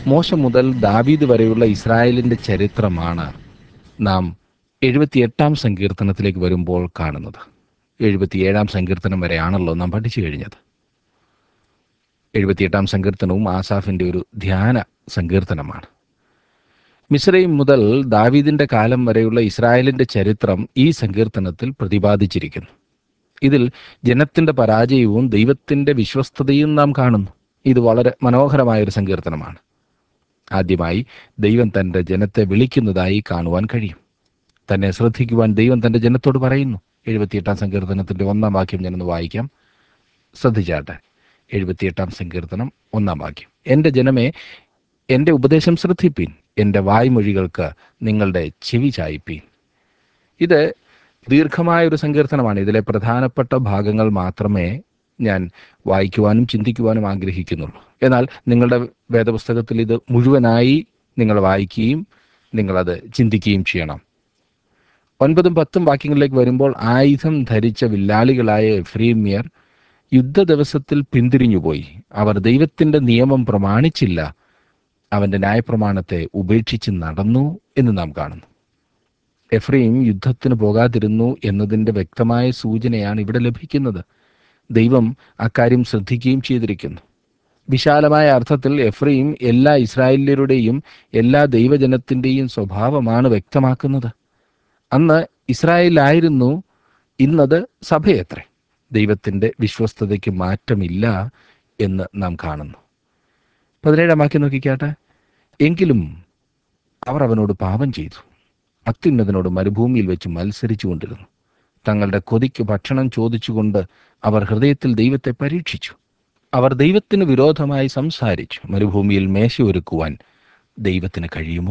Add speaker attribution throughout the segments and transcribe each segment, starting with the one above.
Speaker 1: മോശ മുതൽ ദാവീദ് വരെയുള്ള ഇസ്രായേലിന്റെ ചരിത്രമാണ് നാം എഴുപത്തിയെട്ടാം സങ്കീർത്തനത്തിലേക്ക് വരുമ്പോൾ കാണുന്നത് എഴുപത്തിയേഴാം സങ്കീർത്തനം വരെയാണല്ലോ നാം പഠിച്ചു കഴിഞ്ഞത് എഴുപത്തിയെട്ടാം സങ്കീർത്തനവും ആസാഫിന്റെ ഒരു ധ്യാന സങ്കീർത്തനമാണ് മിസ്രൈം മുതൽ ദാവീദിന്റെ കാലം വരെയുള്ള ഇസ്രായേലിന്റെ ചരിത്രം ഈ സങ്കീർത്തനത്തിൽ പ്രതിപാദിച്ചിരിക്കുന്നു ഇതിൽ ജനത്തിന്റെ പരാജയവും ദൈവത്തിന്റെ വിശ്വസ്തതയും നാം കാണുന്നു ഇത് വളരെ മനോഹരമായ ഒരു സങ്കീർത്തനമാണ് ആദ്യമായി ദൈവം തന്റെ ജനത്തെ വിളിക്കുന്നതായി കാണുവാൻ കഴിയും തന്നെ ശ്രദ്ധിക്കുവാൻ ദൈവം തന്റെ ജനത്തോട് പറയുന്നു എഴുപത്തിയെട്ടാം സങ്കീർത്തനത്തിന്റെ ഒന്നാം വാക്യം ഞാനൊന്ന് വായിക്കാം ശ്രദ്ധിച്ചാട്ടെ എഴുപത്തിയെട്ടാം സങ്കീർത്തനം ഒന്നാം വാക്യം എൻ്റെ ജനമേ എൻ്റെ ഉപദേശം ശ്രദ്ധിപ്പീൻ എൻ്റെ വായ്മൊഴികൾക്ക് നിങ്ങളുടെ ചെവി ചായ്പീൻ ഇത് ദീർഘമായ ഒരു സങ്കീർത്തനമാണ് ഇതിലെ പ്രധാനപ്പെട്ട ഭാഗങ്ങൾ മാത്രമേ ഞാൻ വായിക്കുവാനും ചിന്തിക്കുവാനും ആഗ്രഹിക്കുന്നുള്ളൂ എന്നാൽ നിങ്ങളുടെ വേദപുസ്തകത്തിൽ ഇത് മുഴുവനായി നിങ്ങൾ വായിക്കുകയും നിങ്ങളത് ചിന്തിക്കുകയും ചെയ്യണം ഒൻപതും പത്തും വാക്യങ്ങളിലേക്ക് വരുമ്പോൾ ആയുധം ധരിച്ച വില്ലാളികളായ എഫ്രീമിയർ യുദ്ധ ദിവസത്തിൽ പിന്തിരിഞ്ഞുപോയി അവർ ദൈവത്തിന്റെ നിയമം പ്രമാണിച്ചില്ല അവന്റെ ന്യായപ്രമാണത്തെ ഉപേക്ഷിച്ച് നടന്നു എന്ന് നാം കാണുന്നു എഫ്രീം യുദ്ധത്തിന് പോകാതിരുന്നു എന്നതിന്റെ വ്യക്തമായ സൂചനയാണ് ഇവിടെ ലഭിക്കുന്നത് ദൈവം അക്കാര്യം ശ്രദ്ധിക്കുകയും ചെയ്തിരിക്കുന്നു വിശാലമായ അർത്ഥത്തിൽ എഫ്രീം എല്ലാ ഇസ്രായേല്യരുടെയും എല്ലാ ദൈവജനത്തിന്റെയും സ്വഭാവമാണ് വ്യക്തമാക്കുന്നത് അന്ന് ഇസ്രായേലായിരുന്നു ഇന്നത് സഭയത്രേ ദൈവത്തിന്റെ വിശ്വസ്തതയ്ക്ക് മാറ്റമില്ല എന്ന് നാം കാണുന്നു പതിനേഴാം വാക്യം നോക്കിക്കാട്ടെ എങ്കിലും അവർ അവനോട് പാപം ചെയ്തു അത്യുന്നതനോട് മരുഭൂമിയിൽ വെച്ച് മത്സരിച്ചു കൊണ്ടിരുന്നു തങ്ങളുടെ കൊതിക്ക് ഭക്ഷണം ചോദിച്ചുകൊണ്ട് അവർ ഹൃദയത്തിൽ ദൈവത്തെ പരീക്ഷിച്ചു അവർ ദൈവത്തിന് വിരോധമായി സംസാരിച്ചു മരുഭൂമിയിൽ മേശ ഒരുക്കുവാൻ ദൈവത്തിന് കഴിയുമോ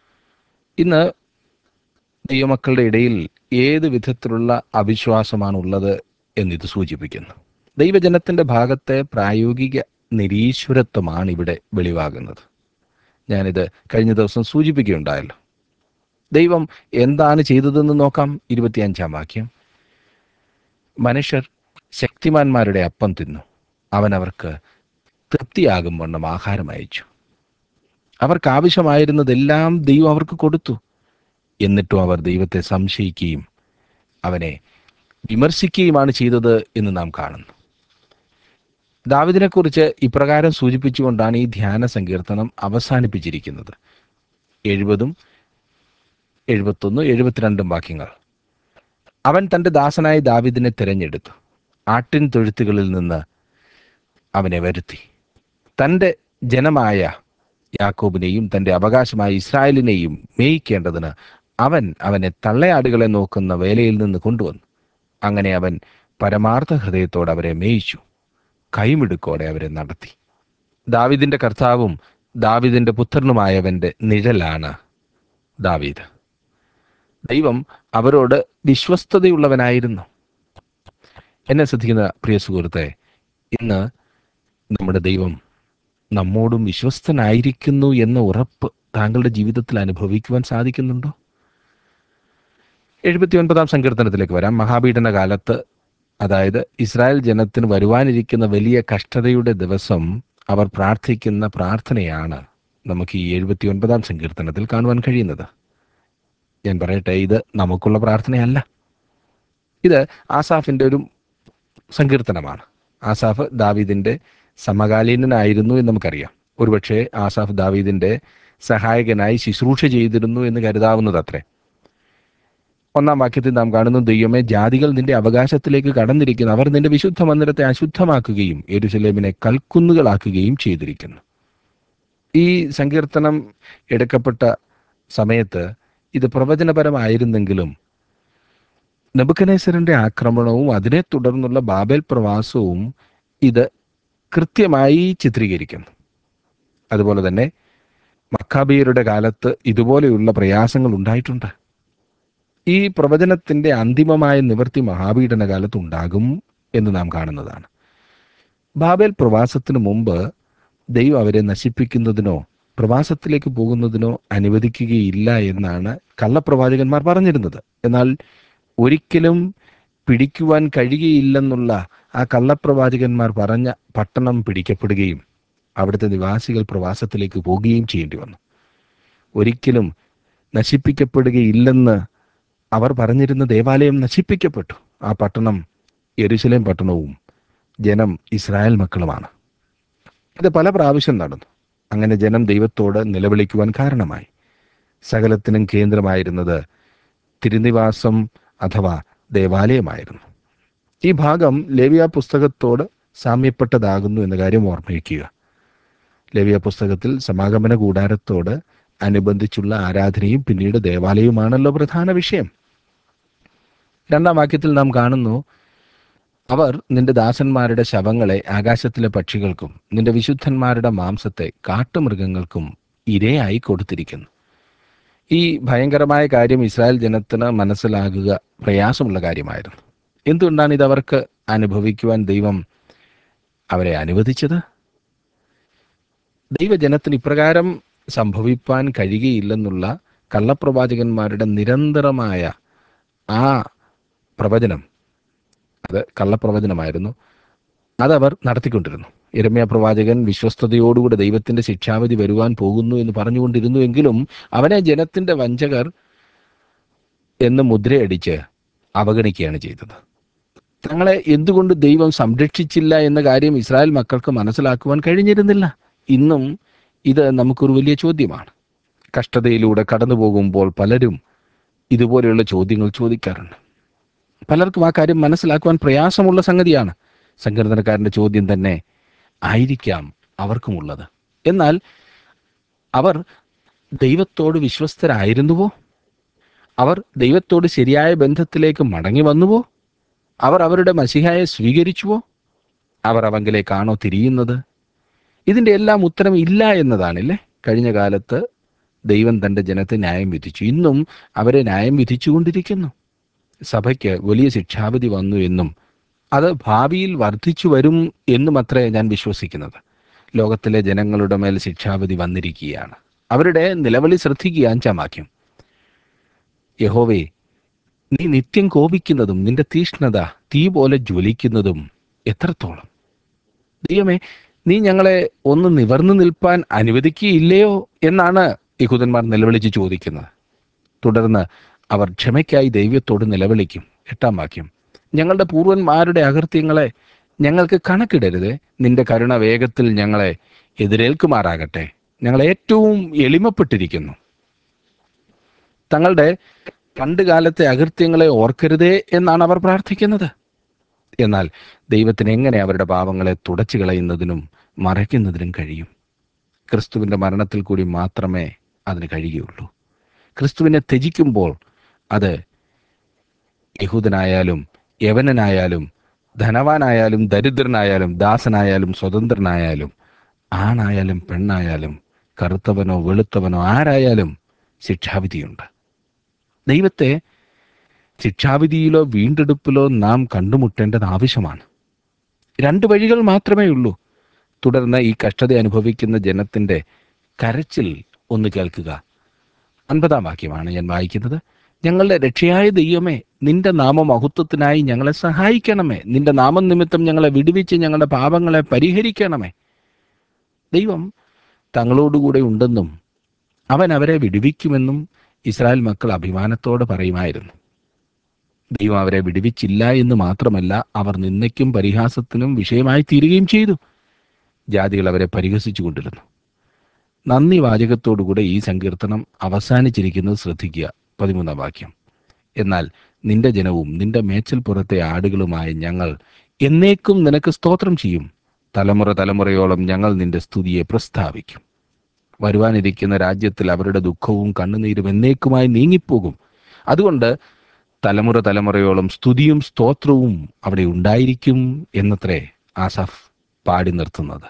Speaker 1: ഇന്ന് ദൈവമക്കളുടെ ഇടയിൽ ഏത് വിധത്തിലുള്ള അവിശ്വാസമാണ് ഉള്ളത് എന്നിത് സൂചിപ്പിക്കുന്നു ദൈവജനത്തിന്റെ ഭാഗത്തെ പ്രായോഗിക നിരീശ്വരത്വമാണ് ഇവിടെ വെളിവാകുന്നത് ഞാനിത് കഴിഞ്ഞ ദിവസം സൂചിപ്പിക്കുകയുണ്ടായല്ലോ ദൈവം എന്താണ് ചെയ്തതെന്ന് നോക്കാം ഇരുപത്തിയഞ്ചാം വാക്യം മനുഷ്യർ ശക്തിമാന്മാരുടെ അപ്പം തിന്നു അവൻ അവർക്ക് തൃപ്തിയാകും വണ്ണം ആഹാരം അയച്ചു അവർക്ക് ആവശ്യമായിരുന്നതെല്ലാം ദൈവം അവർക്ക് കൊടുത്തു എന്നിട്ടും അവർ ദൈവത്തെ സംശയിക്കുകയും അവനെ വിമർശിക്കുകയുമാണ് ചെയ്തത് എന്ന് നാം കാണുന്നു ദാവിദിനെക്കുറിച്ച് ഇപ്രകാരം സൂചിപ്പിച്ചുകൊണ്ടാണ് ഈ ധ്യാന സങ്കീർത്തനം അവസാനിപ്പിച്ചിരിക്കുന്നത് എഴുപതും എഴുപത്തൊന്ന് എഴുപത്തിരണ്ടും വാക്യങ്ങൾ അവൻ തന്റെ ദാസനായ ദാവിദിനെ തിരഞ്ഞെടുത്തു ആട്ടിൻ തൊഴുത്തുകളിൽ നിന്ന് അവനെ വരുത്തി തൻ്റെ ജനമായ യാക്കോബിനെയും തൻ്റെ അവകാശമായ ഇസ്രായേലിനെയും മേയിക്കേണ്ടതിന് അവൻ അവനെ തള്ളയാടുകളെ നോക്കുന്ന വേലയിൽ നിന്ന് കൊണ്ടുവന്നു അങ്ങനെ അവൻ പരമാർത്ഥ ഹൃദയത്തോടെ അവരെ മേയിച്ചു കൈമിടുക്കോടെ അവരെ നടത്തി ദാവിദിന്റെ കർത്താവും ദാവിദിന്റെ പുത്രനുമായവന്റെ നിഴലാണ് ദാവീദ് ദൈവം അവരോട് വിശ്വസ്തതയുള്ളവനായിരുന്നു എന്നെ ശ്രദ്ധിക്കുന്ന പ്രിയ സുഹൃത്തെ ഇന്ന് നമ്മുടെ ദൈവം നമ്മോടും വിശ്വസ്തനായിരിക്കുന്നു എന്ന ഉറപ്പ് താങ്കളുടെ ജീവിതത്തിൽ അനുഭവിക്കുവാൻ സാധിക്കുന്നുണ്ടോ എഴുപത്തി ഒൻപതാം സങ്കീർത്തനത്തിലേക്ക് വരാം മഹാപീഡന കാലത്ത് അതായത് ഇസ്രായേൽ ജനത്തിന് വരുവാനിരിക്കുന്ന വലിയ കഷ്ടതയുടെ ദിവസം അവർ പ്രാർത്ഥിക്കുന്ന പ്രാർത്ഥനയാണ് നമുക്ക് ഈ എഴുപത്തി ഒൻപതാം സങ്കീർത്തനത്തിൽ കാണുവാൻ കഴിയുന്നത് ഞാൻ പറയട്ടെ ഇത് നമുക്കുള്ള പ്രാർത്ഥനയല്ല ഇത് ആസാഫിന്റെ ഒരു സങ്കീർത്തനമാണ് ആസാഫ് ദാവീദിന്റെ സമകാലീനനായിരുന്നു എന്ന് നമുക്കറിയാം ഒരുപക്ഷെ ആസാഫ് ദാവീദിന്റെ സഹായകനായി ശുശ്രൂഷ ചെയ്തിരുന്നു എന്ന് കരുതാവുന്നത് അത്രേ ഒന്നാം വാക്യത്തിൽ നാം കാണുന്നു ദൈവമേ ജാതികൾ നിന്റെ അവകാശത്തിലേക്ക് കടന്നിരിക്കുന്നു അവർ നിന്റെ വിശുദ്ധ മന്ദിരത്തെ അശുദ്ധമാക്കുകയും എരുസലേമിനെ കൽക്കുന്നുകളാക്കുകയും ചെയ്തിരിക്കുന്നു ഈ സങ്കീർത്തനം എടുക്കപ്പെട്ട സമയത്ത് ഇത് പ്രവചനപരമായിരുന്നെങ്കിലും നബുക്കനേശ്വരന്റെ ആക്രമണവും അതിനെ തുടർന്നുള്ള ബാബേൽ പ്രവാസവും ഇത് കൃത്യമായി ചിത്രീകരിക്കുന്നു അതുപോലെ തന്നെ മക്കാബിയരുടെ കാലത്ത് ഇതുപോലെയുള്ള പ്രയാസങ്ങൾ ഉണ്ടായിട്ടുണ്ട് ഈ പ്രവചനത്തിന്റെ അന്തിമമായ നിവൃത്തി മഹാപീഡന കാലത്ത് ഉണ്ടാകും എന്ന് നാം കാണുന്നതാണ് ബാബേൽ പ്രവാസത്തിന് മുമ്പ് ദൈവം അവരെ നശിപ്പിക്കുന്നതിനോ പ്രവാസത്തിലേക്ക് പോകുന്നതിനോ അനുവദിക്കുകയില്ല എന്നാണ് കള്ളപ്രവാചകന്മാർ പറഞ്ഞിരുന്നത് എന്നാൽ ഒരിക്കലും പിടിക്കുവാൻ കഴിയുകയില്ലെന്നുള്ള ആ കള്ളപ്രവാചകന്മാർ പറഞ്ഞ പട്ടണം പിടിക്കപ്പെടുകയും അവിടുത്തെ നിവാസികൾ പ്രവാസത്തിലേക്ക് പോകുകയും ചെയ്യേണ്ടി വന്നു ഒരിക്കലും നശിപ്പിക്കപ്പെടുകയില്ലെന്ന് അവർ പറഞ്ഞിരുന്ന ദേവാലയം നശിപ്പിക്കപ്പെട്ടു ആ പട്ടണം യെരുശലേം പട്ടണവും ജനം ഇസ്രായേൽ മക്കളുമാണ് ഇത് പല പ്രാവശ്യം നടന്നു അങ്ങനെ ജനം ദൈവത്തോട് നിലവിളിക്കുവാൻ കാരണമായി സകലത്തിനും കേന്ദ്രമായിരുന്നത് തിരുനിവാസം അഥവാ ദേവാലയമായിരുന്നു ഈ ഭാഗം ലേവിയ പുസ്തകത്തോട് സാമ്യപ്പെട്ടതാകുന്നു എന്ന കാര്യം ഓർമ്മിക്കുക ലേവിയ പുസ്തകത്തിൽ സമാഗമന കൂടാരത്തോട് അനുബന്ധിച്ചുള്ള ആരാധനയും പിന്നീട് ദേവാലയവുമാണല്ലോ പ്രധാന വിഷയം രണ്ടാം വാക്യത്തിൽ നാം കാണുന്നു അവർ നിന്റെ ദാസന്മാരുടെ ശവങ്ങളെ ആകാശത്തിലെ പക്ഷികൾക്കും നിന്റെ വിശുദ്ധന്മാരുടെ മാംസത്തെ കാട്ടുമൃഗങ്ങൾക്കും ഇരയായി കൊടുത്തിരിക്കുന്നു ഈ ഭയങ്കരമായ കാര്യം ഇസ്രായേൽ ജനത്തിന് മനസ്സിലാകുക പ്രയാസമുള്ള കാര്യമായിരുന്നു എന്തുകൊണ്ടാണ് ഇത് അവർക്ക് അനുഭവിക്കുവാൻ ദൈവം അവരെ അനുവദിച്ചത് ദൈവജനത്തിന് ഇപ്രകാരം സംഭവിപ്പാൻ കഴിയുകയില്ലെന്നുള്ള കള്ളപ്രവാചകന്മാരുടെ നിരന്തരമായ ആ പ്രവചനം അത് കള്ളപ്രവചനമായിരുന്നു അതവർ നടത്തിക്കൊണ്ടിരുന്നു ഇരമ്യ പ്രവാചകൻ വിശ്വസ്തയോടുകൂടി ദൈവത്തിന്റെ ശിക്ഷാവിധി വരുവാൻ പോകുന്നു എന്ന് പറഞ്ഞുകൊണ്ടിരുന്നുവെങ്കിലും അവനെ ജനത്തിന്റെ വഞ്ചകർ എന്ന് മുദ്രയടിച്ച് അവഗണിക്കുകയാണ് ചെയ്തത് തങ്ങളെ എന്തുകൊണ്ട് ദൈവം സംരക്ഷിച്ചില്ല എന്ന കാര്യം ഇസ്രായേൽ മക്കൾക്ക് മനസ്സിലാക്കുവാൻ കഴിഞ്ഞിരുന്നില്ല ഇന്നും ഇത് നമുക്കൊരു വലിയ ചോദ്യമാണ് കഷ്ടതയിലൂടെ കടന്നു പോകുമ്പോൾ പലരും ഇതുപോലെയുള്ള ചോദ്യങ്ങൾ ചോദിക്കാറുണ്ട് പലർക്കും ആ കാര്യം മനസ്സിലാക്കുവാൻ പ്രയാസമുള്ള സംഗതിയാണ് സങ്കീർത്തനക്കാരന്റെ ചോദ്യം തന്നെ ആയിരിക്കാം അവർക്കുമുള്ളത് എന്നാൽ അവർ ദൈവത്തോട് വിശ്വസ്തരായിരുന്നുവോ അവർ ദൈവത്തോട് ശരിയായ ബന്ധത്തിലേക്ക് മടങ്ങി വന്നുവോ അവർ അവരുടെ മസിഹായെ സ്വീകരിച്ചുവോ അവർ അവങ്കിലേക്കാണോ തിരിയുന്നത് ഇതിൻ്റെ എല്ലാം ഉത്തരം ഇല്ല എന്നതാണല്ലേ കഴിഞ്ഞ കാലത്ത് ദൈവം തൻ്റെ ജനത്തെ ന്യായം വിധിച്ചു ഇന്നും അവരെ ന്യായം വിധിച്ചുകൊണ്ടിരിക്കുന്നു സഭയ്ക്ക് വലിയ ശിക്ഷാവിധി വന്നു എന്നും അത് ഭാവിയിൽ വർദ്ധിച്ചു വരും എന്നുമത്രേ ഞാൻ വിശ്വസിക്കുന്നത് ലോകത്തിലെ ജനങ്ങളുടെ മേൽ ശിക്ഷാവിധി വന്നിരിക്കുകയാണ് അവരുടെ നിലവിളി ശ്രദ്ധിക്കുക അഞ്ചാം വാക്യം യഹോവേ നീ നിത്യം കോപിക്കുന്നതും നിന്റെ തീഷ്ണത തീ പോലെ ജ്വലിക്കുന്നതും എത്രത്തോളം ദൈവമേ നീ ഞങ്ങളെ ഒന്ന് നിവർന്നു നിൽപ്പാൻ അനുവദിക്കുകയില്ലയോ എന്നാണ് യഹൂദന്മാർ നിലവിളിച്ച് ചോദിക്കുന്നത് തുടർന്ന് അവർ ക്ഷമയ്ക്കായി ദൈവത്തോട് നിലവിളിക്കും എട്ടാം വാക്യം ഞങ്ങളുടെ പൂർവന്മാരുടെ അകൃത്യങ്ങളെ ഞങ്ങൾക്ക് കണക്കിടരുത് നിന്റെ കരുണ വേഗത്തിൽ ഞങ്ങളെ എതിരേൽക്കുമാറാകട്ടെ ഞങ്ങൾ ഏറ്റവും എളിമപ്പെട്ടിരിക്കുന്നു തങ്ങളുടെ പണ്ട് കാലത്തെ അകൃത്യങ്ങളെ ഓർക്കരുതേ എന്നാണ് അവർ പ്രാർത്ഥിക്കുന്നത് എന്നാൽ ദൈവത്തിന് എങ്ങനെ അവരുടെ പാപങ്ങളെ തുടച്ചു കളയുന്നതിനും മറയ്ക്കുന്നതിനും കഴിയും ക്രിസ്തുവിൻ്റെ മരണത്തിൽ കൂടി മാത്രമേ അതിന് കഴിയുകയുള്ളൂ ക്രിസ്തുവിനെ ത്യജിക്കുമ്പോൾ അത് യഹൂദനായാലും യവനനായാലും ധനവാനായാലും ദരിദ്രനായാലും ദാസനായാലും സ്വതന്ത്രനായാലും ആണായാലും പെണ്ണായാലും കറുത്തവനോ വെളുത്തവനോ ആരായാലും ശിക്ഷാവിധിയുണ്ട് ദൈവത്തെ ശിക്ഷാവിധിയിലോ വീണ്ടെടുപ്പിലോ നാം കണ്ടുമുട്ടേണ്ടത് ആവശ്യമാണ് രണ്ട് വഴികൾ മാത്രമേ ഉള്ളൂ തുടർന്ന് ഈ കഷ്ടത അനുഭവിക്കുന്ന ജനത്തിന്റെ കരച്ചിൽ ഒന്ന് കേൾക്കുക അൻപതാം വാക്യമാണ് ഞാൻ വായിക്കുന്നത് ഞങ്ങളുടെ രക്ഷയായ ദൈവമേ നിന്റെ നാമമഹത്വത്തിനായി ഞങ്ങളെ സഹായിക്കണമേ നിന്റെ നാമം നിമിത്തം ഞങ്ങളെ വിടുവിച്ച് ഞങ്ങളുടെ പാപങ്ങളെ പരിഹരിക്കണമേ ദൈവം തങ്ങളോടുകൂടെ ഉണ്ടെന്നും അവൻ അവരെ വിടുവിക്കുമെന്നും ഇസ്രായേൽ മക്കൾ അഭിമാനത്തോടെ പറയുമായിരുന്നു ദൈവം അവരെ വിടുവിച്ചില്ല എന്ന് മാത്രമല്ല അവർ നിന്നയ്ക്കും പരിഹാസത്തിനും വിഷയമായി തീരുകയും ചെയ്തു ജാതികൾ അവരെ പരിഹസിച്ചു കൊണ്ടിരുന്നു നന്ദി വാചകത്തോടുകൂടെ ഈ സങ്കീർത്തനം അവസാനിച്ചിരിക്കുന്നത് ശ്രദ്ധിക്കുക പതിമൂന്നാം വാക്യം എന്നാൽ നിന്റെ ജനവും നിന്റെ മേച്ചൽപ്പുറത്തെ ആടുകളുമായ ഞങ്ങൾ എന്നേക്കും നിനക്ക് സ്തോത്രം ചെയ്യും തലമുറ തലമുറയോളം ഞങ്ങൾ നിന്റെ സ്തുതിയെ പ്രസ്താവിക്കും വരുവാനിരിക്കുന്ന രാജ്യത്തിൽ അവരുടെ ദുഃഖവും കണ്ണുനീരും എന്നേക്കുമായി നീങ്ങിപ്പോകും അതുകൊണ്ട് തലമുറ തലമുറയോളം സ്തുതിയും സ്തോത്രവും അവിടെ ഉണ്ടായിരിക്കും എന്നത്രേ ആസഫ് പാടി നിർത്തുന്നത്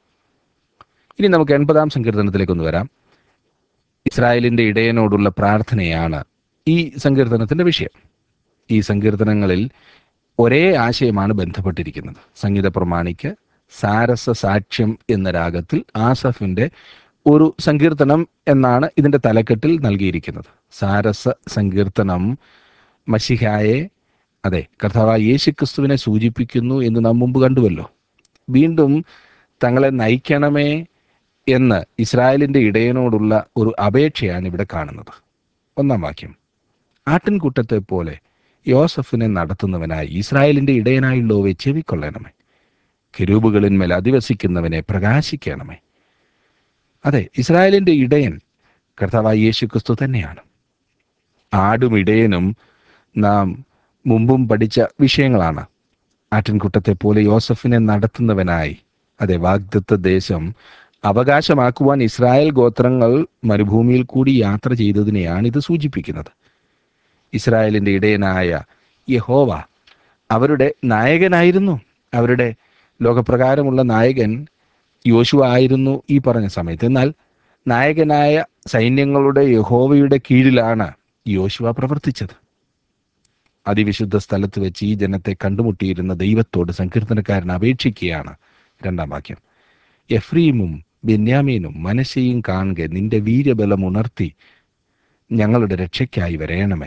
Speaker 1: ഇനി നമുക്ക് എൺപതാം സങ്കീർത്തനത്തിലേക്കൊന്ന് വരാം ഇസ്രായേലിന്റെ ഇടയനോടുള്ള പ്രാർത്ഥനയാണ് ഈ സങ്കീർത്തനത്തിന്റെ വിഷയം ഈ സങ്കീർത്തനങ്ങളിൽ ഒരേ ആശയമാണ് ബന്ധപ്പെട്ടിരിക്കുന്നത് സംഗീത പ്രമാണിക്ക് സാരസ സാക്ഷ്യം എന്ന രാഗത്തിൽ ആസഫിന്റെ ഒരു സങ്കീർത്തനം എന്നാണ് ഇതിന്റെ തലക്കെട്ടിൽ നൽകിയിരിക്കുന്നത് സാരസ സങ്കീർത്തനം മഷിഹായെ അതെ കർത്താവായ യേശു ക്രിസ്തുവിനെ സൂചിപ്പിക്കുന്നു എന്ന് നാം മുമ്പ് കണ്ടുവല്ലോ വീണ്ടും തങ്ങളെ നയിക്കണമേ എന്ന് ഇസ്രായേലിൻ്റെ ഇടയനോടുള്ള ഒരു അപേക്ഷയാണ് ഇവിടെ കാണുന്നത് ഒന്നാം വാക്യം ആട്ടിൻകൂട്ടത്തെ പോലെ യോസഫിനെ നടത്തുന്നവനായി ഇസ്രായേലിൻ്റെ ഇടയനായുള്ളവയെ ചെവിക്കൊള്ളണമേ കെരൂബുകളിന്മേൽ അധിവസിക്കുന്നവനെ പ്രകാശിക്കണമേ അതെ ഇസ്രായേലിൻ്റെ ഇടയൻ കർത്താവായ യേശു ക്രിസ്തു തന്നെയാണ് ആടും ഇടയനും നാം മുമ്പും പഠിച്ച വിഷയങ്ങളാണ് ആട്ടിൻകുട്ടത്തെ പോലെ യോസഫിനെ നടത്തുന്നവനായി അതെ വാഗ്ദത്ത ദേശം അവകാശമാക്കുവാൻ ഇസ്രായേൽ ഗോത്രങ്ങൾ മരുഭൂമിയിൽ കൂടി യാത്ര ചെയ്തതിനെയാണ് ഇത് സൂചിപ്പിക്കുന്നത് ഇസ്രായേലിൻ്റെ ഇടയനായ യഹോവ അവരുടെ നായകനായിരുന്നു അവരുടെ ലോകപ്രകാരമുള്ള നായകൻ യോശുവ ആയിരുന്നു ഈ പറഞ്ഞ സമയത്ത് എന്നാൽ നായകനായ സൈന്യങ്ങളുടെ യഹോവയുടെ കീഴിലാണ് യോശുവ പ്രവർത്തിച്ചത് അതിവിശുദ്ധ സ്ഥലത്ത് വെച്ച് ഈ ജനത്തെ കണ്ടുമുട്ടിയിരുന്ന ദൈവത്തോട് സങ്കീർത്തനക്കാരൻ അപേക്ഷിക്കുകയാണ് രണ്ടാം വാക്യം എഫ്രീമും ബെന്യാമീനും മനശയും കാണുക നിന്റെ വീര്യബലം ഉണർത്തി ഞങ്ങളുടെ രക്ഷയ്ക്കായി വരയണമേ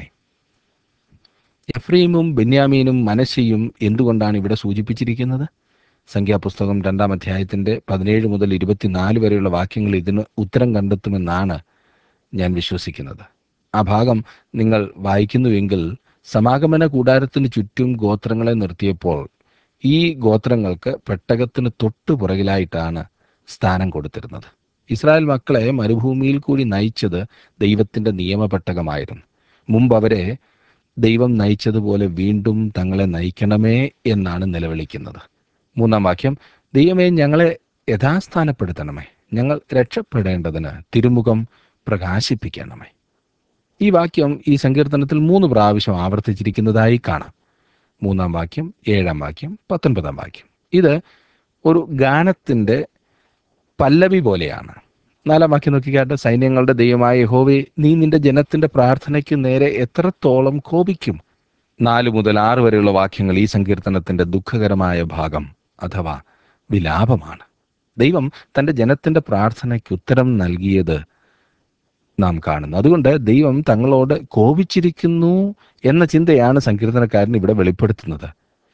Speaker 1: എഫ്രീമും ബെന്യാമീനും മനശയും എന്തുകൊണ്ടാണ് ഇവിടെ സൂചിപ്പിച്ചിരിക്കുന്നത് സംഖ്യാപുസ്തകം രണ്ടാം അധ്യായത്തിന്റെ പതിനേഴ് മുതൽ ഇരുപത്തിനാല് വരെയുള്ള വാക്യങ്ങൾ ഇതിന് ഉത്തരം കണ്ടെത്തുമെന്നാണ് ഞാൻ വിശ്വസിക്കുന്നത് ആ ഭാഗം നിങ്ങൾ വായിക്കുന്നുവെങ്കിൽ സമാഗമന കൂടാരത്തിന് ചുറ്റും ഗോത്രങ്ങളെ നിർത്തിയപ്പോൾ ഈ ഗോത്രങ്ങൾക്ക് പെട്ടകത്തിന് തൊട്ടു പുറകിലായിട്ടാണ് സ്ഥാനം കൊടുത്തിരുന്നത് ഇസ്രായേൽ മക്കളെ മരുഭൂമിയിൽ കൂടി നയിച്ചത് ദൈവത്തിന്റെ നിയമപെട്ടകമായിരുന്നു മുമ്പ് അവരെ ദൈവം നയിച്ചതുപോലെ വീണ്ടും തങ്ങളെ നയിക്കണമേ എന്നാണ് നിലവിളിക്കുന്നത് മൂന്നാം വാക്യം ദൈവമേ ഞങ്ങളെ യഥാസ്ഥാനപ്പെടുത്തണമേ ഞങ്ങൾ രക്ഷപ്പെടേണ്ടതിന് തിരുമുഖം പ്രകാശിപ്പിക്കണമേ ഈ വാക്യം ഈ സങ്കീർത്തനത്തിൽ മൂന്ന് പ്രാവശ്യം ആവർത്തിച്ചിരിക്കുന്നതായി കാണാം മൂന്നാം വാക്യം ഏഴാം വാക്യം പത്തൊൻപതാം വാക്യം ഇത് ഒരു ഗാനത്തിൻ്റെ പല്ലവി പോലെയാണ് നാലാം വാക്യം നോക്കിക്കാട്ടെ സൈന്യങ്ങളുടെ ദൈവമായ യഹോവേ നീ നിന്റെ ജനത്തിന്റെ പ്രാർത്ഥനയ്ക്ക് നേരെ എത്രത്തോളം കോപിക്കും നാല് മുതൽ ആറ് വരെയുള്ള വാക്യങ്ങൾ ഈ സങ്കീർത്തനത്തിന്റെ ദുഃഖകരമായ ഭാഗം അഥവാ വിലാപമാണ് ദൈവം തന്റെ ജനത്തിന്റെ പ്രാർത്ഥനയ്ക്ക് ഉത്തരം നൽകിയത് നാം കാണുന്നു അതുകൊണ്ട് ദൈവം തങ്ങളോട് കോപിച്ചിരിക്കുന്നു എന്ന ചിന്തയാണ് സങ്കീർത്തനക്കാരൻ ഇവിടെ വെളിപ്പെടുത്തുന്നത്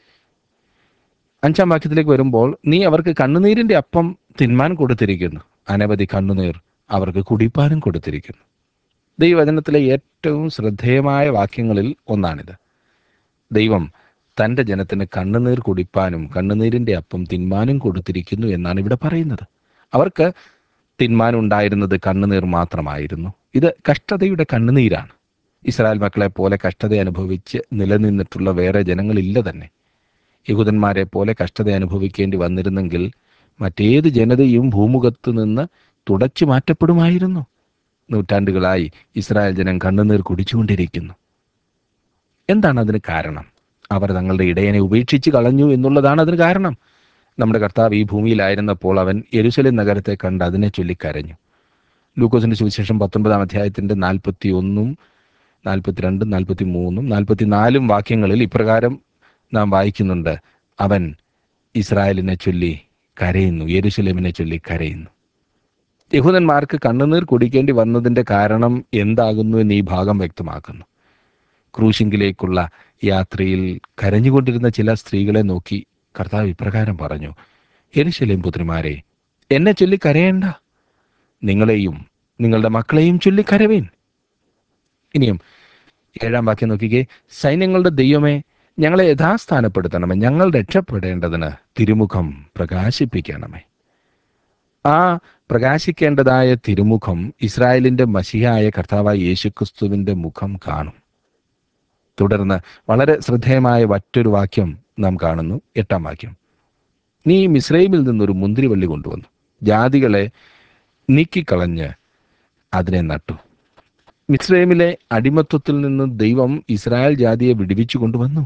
Speaker 1: അഞ്ചാം വാക്യത്തിലേക്ക് വരുമ്പോൾ നീ അവർക്ക് കണ്ണുനീരിന്റെ അപ്പം തിന്മാൻ കൊടുത്തിരിക്കുന്നു അനവധി കണ്ണുനീർ അവർക്ക് കുടിപ്പാനും കൊടുത്തിരിക്കുന്നു ദൈവവചനത്തിലെ ഏറ്റവും ശ്രദ്ധേയമായ വാക്യങ്ങളിൽ ഒന്നാണിത് ദൈവം തൻ്റെ ജനത്തിന് കണ്ണുനീർ കുടിപ്പാനും കണ്ണുനീരിന്റെ അപ്പം തിന്മാനും കൊടുത്തിരിക്കുന്നു എന്നാണ് ഇവിടെ പറയുന്നത് അവർക്ക് തിന്മാനുണ്ടായിരുന്നത് കണ്ണുനീർ മാത്രമായിരുന്നു ഇത് കഷ്ടതയുടെ കണ്ണുനീരാണ് ഇസ്രായേൽ മക്കളെ പോലെ കഷ്ടത അനുഭവിച്ച് നിലനിന്നിട്ടുള്ള വേറെ ജനങ്ങളില്ല തന്നെ യഹൂദന്മാരെ പോലെ കഷ്ടത അനുഭവിക്കേണ്ടി വന്നിരുന്നെങ്കിൽ മറ്റേത് ജനതയും ഭൂമുഖത്ത് നിന്ന് തുടച്ചു മാറ്റപ്പെടുമായിരുന്നു നൂറ്റാണ്ടുകളായി ഇസ്രായേൽ ജനം കണ്ണുനീർ കുടിച്ചുകൊണ്ടിരിക്കുന്നു എന്താണ് അതിന് കാരണം അവർ തങ്ങളുടെ ഇടയനെ ഉപേക്ഷിച്ച് കളഞ്ഞു എന്നുള്ളതാണ് അതിന് കാരണം നമ്മുടെ കർത്താവ് ഈ ഭൂമിയിലായിരുന്നപ്പോൾ അവൻ യെരുശലേം നഗരത്തെ കണ്ട് അതിനെ ചൊല്ലിക്കരഞ്ഞു ലൂക്കോസിന്റെ സുവിശേഷം പത്തൊൻപതാം അധ്യായത്തിന്റെ നാൽപ്പത്തി ഒന്നും നാൽപ്പത്തിരണ്ടും നാൽപ്പത്തി മൂന്നും നാൽപ്പത്തിനാലും വാക്യങ്ങളിൽ ഇപ്രകാരം നാം വായിക്കുന്നുണ്ട് അവൻ ഇസ്രായേലിനെ ചൊല്ലി കരയുന്നു യെരുശലേമിനെ ചൊല്ലി കരയുന്നു യഹൂദന്മാർക്ക് കണ്ണുനീർ കുടിക്കേണ്ടി വന്നതിന്റെ കാരണം എന്താകുന്നു എന്ന് ഈ ഭാഗം വ്യക്തമാക്കുന്നു ക്രൂശിങ്കിലേക്കുള്ള യാത്രയിൽ കരഞ്ഞുകൊണ്ടിരുന്ന ചില സ്ത്രീകളെ നോക്കി കർത്താവ് ഇപ്രകാരം പറഞ്ഞു എരിശലേം പുത്രിമാരെ എന്നെ ചൊല്ലി കരയേണ്ട നിങ്ങളെയും നിങ്ങളുടെ മക്കളെയും ചൊല്ലി കരവേൻ ഇനിയും ഏഴാം വാക്യം നോക്കിക്കേ സൈന്യങ്ങളുടെ ദൈവമേ ഞങ്ങളെ യഥാസ്ഥാനപ്പെടുത്തണമേ ഞങ്ങൾ രക്ഷപ്പെടേണ്ടതിന് തിരുമുഖം പ്രകാശിപ്പിക്കണമേ ആ പ്രകാശിക്കേണ്ടതായ തിരുമുഖം ഇസ്രായേലിന്റെ മഷിയായ കർത്താവായ യേശുക്രിസ്തുവിന്റെ മുഖം കാണും തുടർന്ന് വളരെ ശ്രദ്ധേയമായ മറ്റൊരു വാക്യം നാം കാണുന്നു എട്ടാം വാക്യം നീ മിസ്രൈമിൽ നിന്നൊരു മുന്തിരിവള്ളി കൊണ്ടുവന്നു ജാതികളെ നീക്കിക്കളഞ്ഞ് അതിനെ നട്ടു മിസ്രൈമിലെ അടിമത്വത്തിൽ നിന്ന് ദൈവം ഇസ്രായേൽ ജാതിയെ വിടുവിച്ചു കൊണ്ടുവന്നു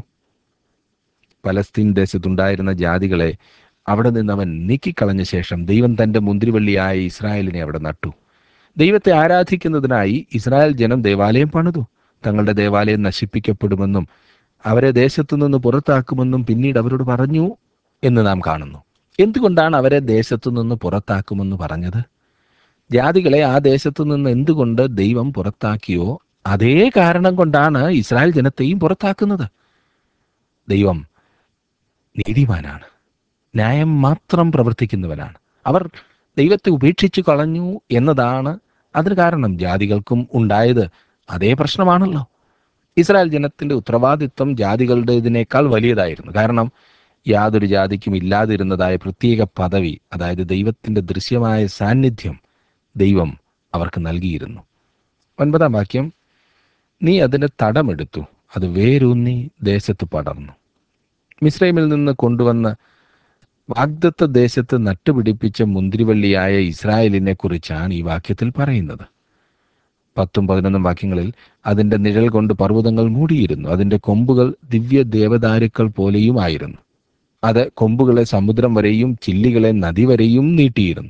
Speaker 1: പലസ്തീൻ ദേശത്തുണ്ടായിരുന്ന ജാതികളെ അവിടെ നിന്ന് അവൻ നീക്കിക്കളഞ്ഞ ശേഷം ദൈവം തന്റെ മുന്തിരിവള്ളിയായ ഇസ്രായേലിനെ അവിടെ നട്ടു ദൈവത്തെ ആരാധിക്കുന്നതിനായി ഇസ്രായേൽ ജനം ദേവാലയം പണിതു തങ്ങളുടെ ദേവാലയം നശിപ്പിക്കപ്പെടുമെന്നും അവരെ ദേശത്തു നിന്ന് പുറത്താക്കുമെന്നും പിന്നീട് അവരോട് പറഞ്ഞു എന്ന് നാം കാണുന്നു എന്തുകൊണ്ടാണ് അവരെ ദേശത്തു നിന്ന് പുറത്താക്കുമെന്ന് പറഞ്ഞത് ജാതികളെ ആ ദേശത്തു നിന്ന് എന്തുകൊണ്ട് ദൈവം പുറത്താക്കിയോ അതേ കാരണം കൊണ്ടാണ് ഇസ്രായേൽ ജനത്തെയും പുറത്താക്കുന്നത് ദൈവം നീതിമാനാണ് ന്യായം മാത്രം പ്രവർത്തിക്കുന്നവനാണ് അവർ ദൈവത്തെ ഉപേക്ഷിച്ചു കളഞ്ഞു എന്നതാണ് അതിന് കാരണം ജാതികൾക്കും ഉണ്ടായത് അതേ പ്രശ്നമാണല്ലോ ഇസ്രായേൽ ജനത്തിന്റെ ഉത്തരവാദിത്വം ജാതികളുടേതിനേക്കാൾ വലിയതായിരുന്നു കാരണം യാതൊരു ജാതിക്കും ഇല്ലാതിരുന്നതായ പ്രത്യേക പദവി അതായത് ദൈവത്തിന്റെ ദൃശ്യമായ സാന്നിധ്യം ദൈവം അവർക്ക് നൽകിയിരുന്നു ഒൻപതാം വാക്യം നീ അതിന് തടമെടുത്തു അത് വേരൂന്നി ദേശത്ത് പടർന്നു മിസ്രൈമിൽ നിന്ന് കൊണ്ടുവന്ന വാഗ്ദത്ത ദേശത്ത് നട്ടുപിടിപ്പിച്ച മുന്തിരിവള്ളിയായ ഇസ്രായേലിനെ കുറിച്ചാണ് ഈ വാക്യത്തിൽ പറയുന്നത് പത്തും പതിനൊന്നും വാക്യങ്ങളിൽ അതിന്റെ നിഴൽ കൊണ്ട് പർവ്വതങ്ങൾ മൂടിയിരുന്നു അതിന്റെ കൊമ്പുകൾ ദിവ്യ ദേവദാരുക്കൾ പോലെയുമായിരുന്നു അത് കൊമ്പുകളെ സമുദ്രം വരെയും ചില്ലികളെ നദി വരെയും നീട്ടിയിരുന്നു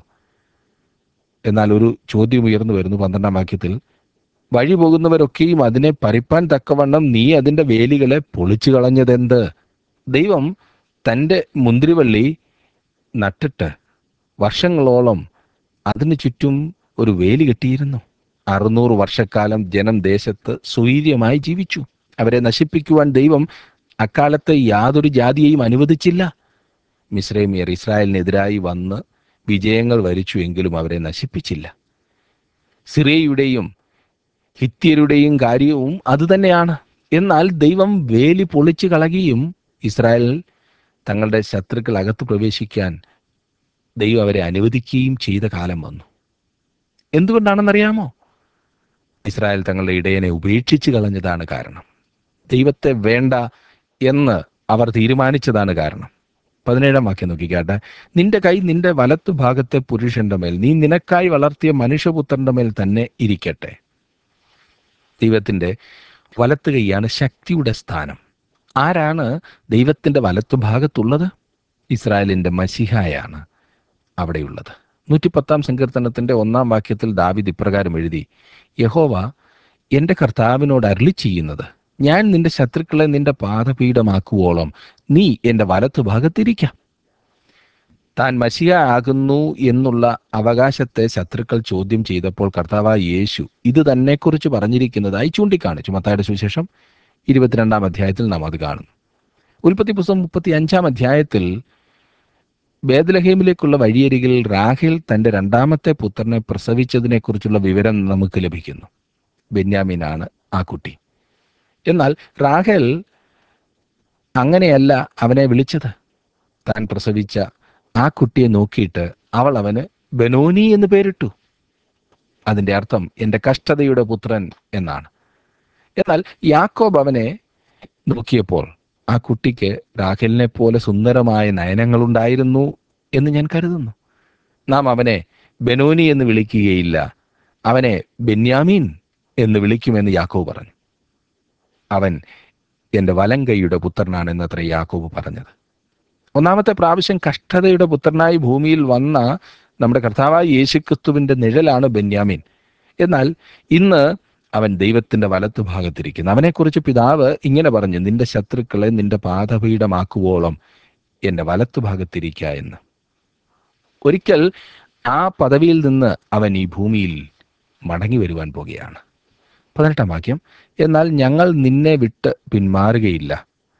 Speaker 1: എന്നാൽ ഒരു ചോദ്യം ഉയർന്നു വരുന്നു പന്ത്രണ്ടാം വാക്യത്തിൽ വഴി പോകുന്നവരൊക്കെയും അതിനെ പരിപ്പാൻ തക്കവണ്ണം നീ അതിന്റെ വേലികളെ പൊളിച്ചു കളഞ്ഞതെന്ത് ദൈവം തൻ്റെ മുന്തിരിവള്ളി നട്ടിട്ട് വർഷങ്ങളോളം അതിനു ചുറ്റും ഒരു വേലി കെട്ടിയിരുന്നു അറുന്നൂറ് വർഷക്കാലം ജനം ദേശത്ത് സ്വൈര്യമായി ജീവിച്ചു അവരെ നശിപ്പിക്കുവാൻ ദൈവം അക്കാലത്ത് യാതൊരു ജാതിയെയും അനുവദിച്ചില്ല മിശ്രൈമിയർ ഇസ്രായേലിനെതിരായി വന്ന് വിജയങ്ങൾ വരിച്ചുവെങ്കിലും അവരെ നശിപ്പിച്ചില്ല സിറിയയുടെയും ഹിത്യരുടെയും കാര്യവും അതുതന്നെയാണ് എന്നാൽ ദൈവം വേലി പൊളിച്ചു കളയുകയും ഇസ്രായേൽ തങ്ങളുടെ ശത്രുക്കൾ അകത്ത് പ്രവേശിക്കാൻ ദൈവം അവരെ അനുവദിക്കുകയും ചെയ്ത കാലം വന്നു എന്തുകൊണ്ടാണെന്നറിയാമോ ഇസ്രായേൽ തങ്ങളുടെ ഇടയനെ ഉപേക്ഷിച്ച് കളഞ്ഞതാണ് കാരണം ദൈവത്തെ വേണ്ട എന്ന് അവർ തീരുമാനിച്ചതാണ് കാരണം പതിനേഴാം വാക്യം നോക്കിക്കാട്ടെ നിന്റെ കൈ നിന്റെ വലത്തു ഭാഗത്തെ പുരുഷന്റെ മേൽ നീ നിനക്കായി വളർത്തിയ മനുഷ്യപുത്രന്റെ മേൽ തന്നെ ഇരിക്കട്ടെ ദൈവത്തിന്റെ വലത്ത് കൈയാണ് ശക്തിയുടെ സ്ഥാനം ആരാണ് ദൈവത്തിന്റെ വലത്തു ഭാഗത്തുള്ളത് ഇസ്രായേലിന്റെ മസിഹായാണ് അവിടെയുള്ളത് നൂറ്റിപ്പത്താം സങ്കീർത്തനത്തിന്റെ ഒന്നാം വാക്യത്തിൽ ദാവിദ് ഇപ്രകാരം എഴുതി യഹോവ എന്റെ കർത്താവിനോട് അരുളി ചെയ്യുന്നത് ഞാൻ നിന്റെ ശത്രുക്കളെ നിന്റെ പാദപീഠമാക്കുവോളം നീ എന്റെ വലത്തു ഭാഗത്തിരിക്കാം താൻ മഷിക ആകുന്നു എന്നുള്ള അവകാശത്തെ ശത്രുക്കൾ ചോദ്യം ചെയ്തപ്പോൾ കർത്താവായ യേശു ഇത് തന്നെക്കുറിച്ച് പറഞ്ഞിരിക്കുന്നതായി ചൂണ്ടിക്കാണിച്ചു മത്തായുടെ സുവിശേഷം ഇരുപത്തിരണ്ടാം അധ്യായത്തിൽ നാം അത് കാണുന്നു ഉൽപ്പത്തി പുസ്തകം മുപ്പത്തി അഞ്ചാം അധ്യായത്തിൽ ബേദലഹേമിലേക്കുള്ള വഴിയരികിൽ റാഹേൽ തന്റെ രണ്ടാമത്തെ പുത്രനെ പ്രസവിച്ചതിനെക്കുറിച്ചുള്ള വിവരം നമുക്ക് ലഭിക്കുന്നു ബെന്യാമീനാണ് ആ കുട്ടി എന്നാൽ റാഹേൽ അങ്ങനെയല്ല അവനെ വിളിച്ചത് താൻ പ്രസവിച്ച ആ കുട്ടിയെ നോക്കിയിട്ട് അവൾ അവന് ബനോനി എന്ന് പേരിട്ടു അതിന്റെ അർത്ഥം എൻ്റെ കഷ്ടതയുടെ പുത്രൻ എന്നാണ് എന്നാൽ യാക്കോബ് അവനെ നോക്കിയപ്പോൾ ആ കുട്ടിക്ക് രാഖലിനെ പോലെ സുന്ദരമായ നയനങ്ങളുണ്ടായിരുന്നു എന്ന് ഞാൻ കരുതുന്നു നാം അവനെ ബനോനി എന്ന് വിളിക്കുകയില്ല അവനെ ബെന്യാമീൻ എന്ന് വിളിക്കുമെന്ന് യാക്കോബ് പറഞ്ഞു അവൻ എൻ്റെ വലം കൈയുടെ പുത്രനാണെന്നത്ര യാക്കോബ് പറഞ്ഞത് ഒന്നാമത്തെ പ്രാവശ്യം കഷ്ടതയുടെ പുത്രനായി ഭൂമിയിൽ വന്ന നമ്മുടെ കർത്താവായ യേശുക്രിസ്തുവിന്റെ നിഴലാണ് ബെന്യാമീൻ എന്നാൽ ഇന്ന് അവൻ ദൈവത്തിന്റെ വലത്തു ഭാഗത്തിരിക്കുന്നു അവനെക്കുറിച്ച് പിതാവ് ഇങ്ങനെ പറഞ്ഞു നിന്റെ ശത്രുക്കളെ നിന്റെ പാദപീഠമാക്കുവോളം എന്റെ വലത്തു ഭാഗത്തിരിക്ക എന്ന് ഒരിക്കൽ ആ പദവിയിൽ നിന്ന് അവൻ ഈ ഭൂമിയിൽ മടങ്ങി വരുവാൻ പോകുകയാണ് പതിനെട്ടാം വാക്യം എന്നാൽ ഞങ്ങൾ നിന്നെ വിട്ട് പിന്മാറുകയില്ല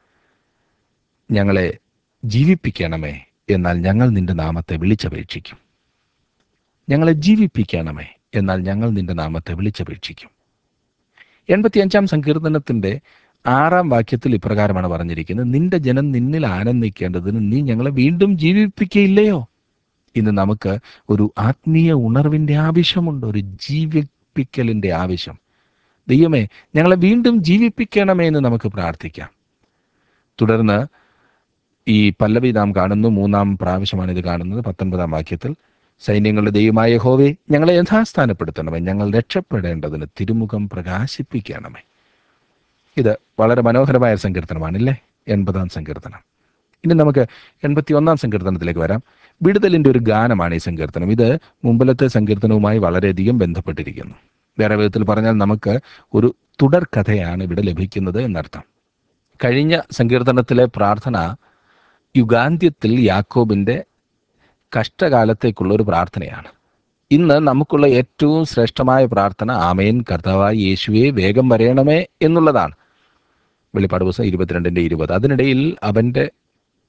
Speaker 1: ഞങ്ങളെ ജീവിപ്പിക്കണമേ എന്നാൽ ഞങ്ങൾ നിന്റെ നാമത്തെ വിളിച്ചപേക്ഷിക്കും ഞങ്ങളെ ജീവിപ്പിക്കണമേ എന്നാൽ ഞങ്ങൾ നിന്റെ നാമത്തെ വിളിച്ചപേക്ഷിക്കും എൺപത്തിയഞ്ചാം സങ്കീർത്തനത്തിന്റെ ആറാം വാക്യത്തിൽ ഇപ്രകാരമാണ് പറഞ്ഞിരിക്കുന്നത് നിന്റെ ജനം നിന്നിൽ ആനന്ദിക്കേണ്ടതിന് നീ ഞങ്ങളെ വീണ്ടും ജീവിപ്പിക്കയില്ലയോ ഇന്ന് നമുക്ക് ഒരു ആത്മീയ ഉണർവിന്റെ ആവശ്യമുണ്ട് ഒരു ജീവിപ്പിക്കലിന്റെ ആവശ്യം ദൈവമേ ഞങ്ങളെ വീണ്ടും ജീവിപ്പിക്കണമേ എന്ന് നമുക്ക് പ്രാർത്ഥിക്കാം തുടർന്ന് ഈ പല്ലവി നാം കാണുന്നു മൂന്നാം പ്രാവശ്യമാണ് ഇത് കാണുന്നത് പത്തൊൻപതാം വാക്യത്തിൽ സൈന്യങ്ങളുടെ ദൈവമായ ഹോവേ ഞങ്ങളെ യഥാസ്ഥാനപ്പെടുത്തണമേ ഞങ്ങൾ രക്ഷപ്പെടേണ്ടതിന് തിരുമുഖം പ്രകാശിപ്പിക്കണമേ ഇത് വളരെ മനോഹരമായ സങ്കീർത്തനമാണല്ലേ എൺപതാം സങ്കീർത്തനം ഇനി നമുക്ക് എൺപത്തി ഒന്നാം സങ്കീർത്തനത്തിലേക്ക് വരാം വിടുതലിന്റെ ഒരു ഗാനമാണ് ഈ സങ്കീർത്തനം ഇത് മുമ്പിലത്തെ സങ്കീർത്തനവുമായി വളരെയധികം ബന്ധപ്പെട്ടിരിക്കുന്നു വേറെ വിധത്തിൽ പറഞ്ഞാൽ നമുക്ക് ഒരു തുടർ കഥയാണ് ഇവിടെ ലഭിക്കുന്നത് എന്നർത്ഥം കഴിഞ്ഞ സങ്കീർത്തനത്തിലെ പ്രാർത്ഥന യുഗാന്ത്യത്തിൽ യാക്കോബിന്റെ കഷ്ടകാലത്തേക്കുള്ള ഒരു പ്രാർത്ഥനയാണ് ഇന്ന് നമുക്കുള്ള ഏറ്റവും ശ്രേഷ്ഠമായ പ്രാർത്ഥന ആമേൻ കർത്താവായ യേശുവെ വേഗം വരയണമേ എന്നുള്ളതാണ് വെളിപ്പാട് ദിവസം ഇരുപത്തിരണ്ടിന്റെ ഇരുപത് അതിനിടയിൽ അവന്റെ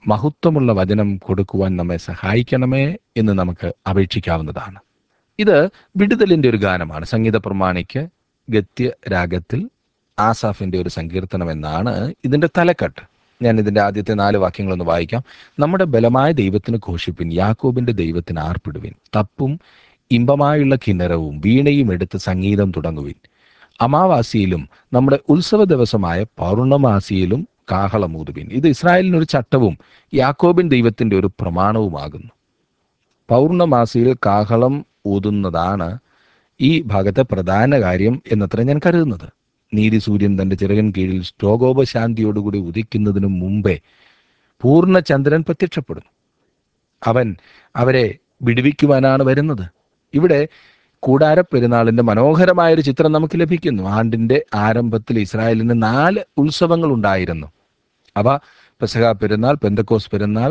Speaker 1: മഹത്വമുള്ള വചനം കൊടുക്കുവാൻ നമ്മെ സഹായിക്കണമേ എന്ന് നമുക്ക് അപേക്ഷിക്കാവുന്നതാണ് ഇത് വിടുതലിന്റെ ഒരു ഗാനമാണ് സംഗീത പ്രമാണിക്ക് ഗദ്യ രാഗത്തിൽ ആസാഫിന്റെ ഒരു സങ്കീർത്തനം എന്നാണ് ഇതിന്റെ തലക്കെട്ട് ഞാൻ ഇതിന്റെ ആദ്യത്തെ നാല് വാക്യങ്ങളൊന്ന് വായിക്കാം നമ്മുടെ ബലമായ ദൈവത്തിന് ഘോഷിപ്പിൻ യാക്കോബിന്റെ ദൈവത്തിന് ആർപ്പിടുവിൻ തപ്പും ഇമ്പമായുള്ള കിന്നരവും വീണയും എടുത്ത് സംഗീതം തുടങ്ങുവിൻ അമാവാസിയിലും നമ്മുടെ ഉത്സവ ദിവസമായ പൗർണമാസിയിലും കാഹളമൂതുവിൻ ഇത് ഇസ്രായേലിനൊരു ചട്ടവും യാക്കോബിൻ ദൈവത്തിന്റെ ഒരു പ്രമാണവുമാകുന്നു പൗർണമാസിയിൽ കാഹളം ഊതുന്നതാണ് ഈ ഭാഗത്തെ പ്രധാന കാര്യം എന്നത്ര ഞാൻ കരുതുന്നത് നീതി സൂര്യൻ തന്റെ ചിറകൻ കീഴിൽ സ്റ്റോകോപശാന്തിയോടുകൂടി ഉദിക്കുന്നതിനു മുമ്പേ പൂർണ്ണ ചന്ദ്രൻ പ്രത്യക്ഷപ്പെടും അവൻ അവരെ വിടുവിക്കുവാനാണ് വരുന്നത് ഇവിടെ കൂടാര പെരുന്നാളിന്റെ മനോഹരമായ ഒരു ചിത്രം നമുക്ക് ലഭിക്കുന്നു ആണ്ടിന്റെ ആരംഭത്തിൽ ഇസ്രായേലിന് നാല് ഉത്സവങ്ങൾ ഉണ്ടായിരുന്നു അവ പെസഹ പെരുന്നാൾ പെന്തക്കോസ് പെരുന്നാൾ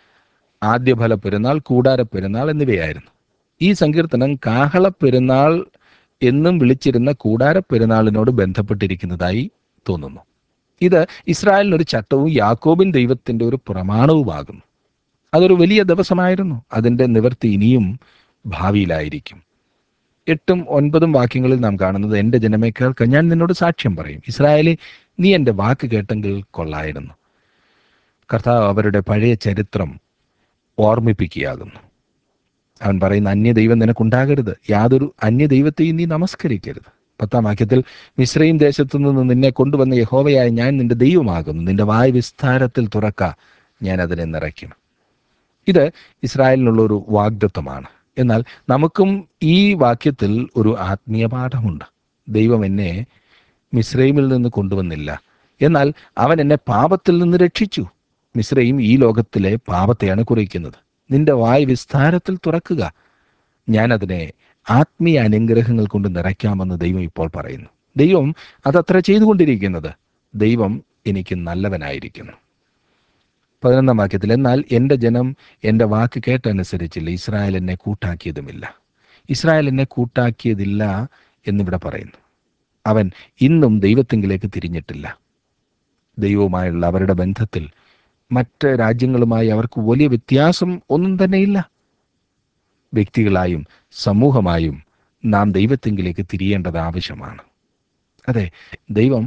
Speaker 1: ആദ്യഫല പെരുന്നാൾ കൂടാര പെരുന്നാൾ എന്നിവയായിരുന്നു ഈ സങ്കീർത്തനം കാഹള പെരുന്നാൾ എന്നും വിളിച്ചിരുന്ന കൂടാര പെരുന്നാളിനോട് ബന്ധപ്പെട്ടിരിക്കുന്നതായി തോന്നുന്നു ഇത് ഇസ്രായേലിനൊരു ചട്ടവും യാക്കോബിൻ ദൈവത്തിന്റെ ഒരു പ്രമാണവുമാകുന്നു അതൊരു വലിയ ദിവസമായിരുന്നു അതിന്റെ നിവൃത്തി ഇനിയും ഭാവിയിലായിരിക്കും എട്ടും ഒൻപതും വാക്യങ്ങളിൽ നാം കാണുന്നത് എൻ്റെ ജനമേ കേൾക്ക ഞാൻ നിന്നോട് സാക്ഷ്യം പറയും ഇസ്രായേലി നീ എൻ്റെ വാക്ക് കേട്ടെങ്കിൽ കൊള്ളായിരുന്നു കർത്താവ് അവരുടെ പഴയ ചരിത്രം ഓർമ്മിപ്പിക്കുകയാകുന്നു അവൻ പറയുന്ന അന്യ ദൈവം നിനക്കുണ്ടാകരുത് യാതൊരു അന്യ ദൈവത്തെയും നീ നമസ്കരിക്കരുത് പത്താം വാക്യത്തിൽ മിശ്രയും ദേശത്തു നിന്ന് നിന്നെ കൊണ്ടുവന്ന യഹോവയായ ഞാൻ നിന്റെ ദൈവമാകുന്നു നിന്റെ വായ് വിസ്താരത്തിൽ തുറക്ക ഞാൻ അതിനെ നിറയ്ക്കും ഇത് ഇസ്രായേലിനുള്ള ഒരു വാഗ്ദത്വമാണ് എന്നാൽ നമുക്കും ഈ വാക്യത്തിൽ ഒരു ആത്മീയ പാഠമുണ്ട് ദൈവം എന്നെ മിശ്രൈമിൽ നിന്ന് കൊണ്ടുവന്നില്ല എന്നാൽ അവൻ എന്നെ പാപത്തിൽ നിന്ന് രക്ഷിച്ചു മിശ്രയും ഈ ലോകത്തിലെ പാപത്തെയാണ് കുറിക്കുന്നത് നിന്റെ വായ് വിസ്താരത്തിൽ തുറക്കുക ഞാൻ അതിനെ ആത്മീയ അനുഗ്രഹങ്ങൾ കൊണ്ട് നിറയ്ക്കാമെന്ന് ദൈവം ഇപ്പോൾ പറയുന്നു ദൈവം അതത്ര ചെയ്തുകൊണ്ടിരിക്കുന്നത് ദൈവം എനിക്ക് നല്ലവനായിരിക്കുന്നു പതിനൊന്നാം വാക്യത്തിൽ എന്നാൽ എൻ്റെ ജനം എൻ്റെ വാക്ക് കേട്ടനുസരിച്ചില്ല ഇസ്രായേൽ എന്നെ കൂട്ടാക്കിയതുമില്ല ഇസ്രായേൽ എന്നെ കൂട്ടാക്കിയതില്ല എന്നിവിടെ പറയുന്നു അവൻ ഇന്നും ദൈവത്തെങ്കിലേക്ക് തിരിഞ്ഞിട്ടില്ല ദൈവവുമായുള്ള അവരുടെ ബന്ധത്തിൽ മറ്റ് രാജ്യങ്ങളുമായി അവർക്ക് വലിയ വ്യത്യാസം ഒന്നും തന്നെയില്ല വ്യക്തികളായും സമൂഹമായും നാം ദൈവത്തെങ്കിലേക്ക് തിരിയേണ്ടത് ആവശ്യമാണ് അതെ ദൈവം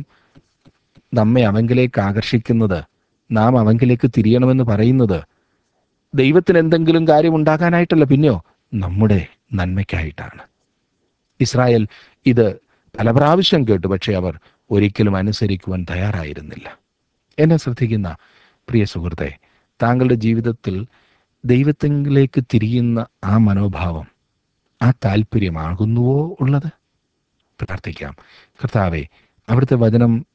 Speaker 1: നമ്മെ അവങ്കിലേക്ക് ആകർഷിക്കുന്നത് നാം അവങ്കിലേക്ക് തിരിയണമെന്ന് പറയുന്നത് ദൈവത്തിന് എന്തെങ്കിലും കാര്യം ഉണ്ടാകാനായിട്ടല്ല പിന്നെയോ നമ്മുടെ നന്മയ്ക്കായിട്ടാണ് ഇസ്രായേൽ ഇത് പല പ്രാവശ്യം കേട്ടു പക്ഷെ അവർ ഒരിക്കലും അനുസരിക്കുവാൻ തയ്യാറായിരുന്നില്ല എന്നെ ശ്രദ്ധിക്കുന്ന പ്രിയ സുഹൃത്തെ താങ്കളുടെ ജീവിതത്തിൽ ദൈവത്തിലേക്ക് തിരിയുന്ന ആ മനോഭാവം ആ താല്പര്യമാകുന്നുവോ ഉള്ളത് പ്രാർത്ഥിക്കാം കർത്താവെ അവിടുത്തെ വചനം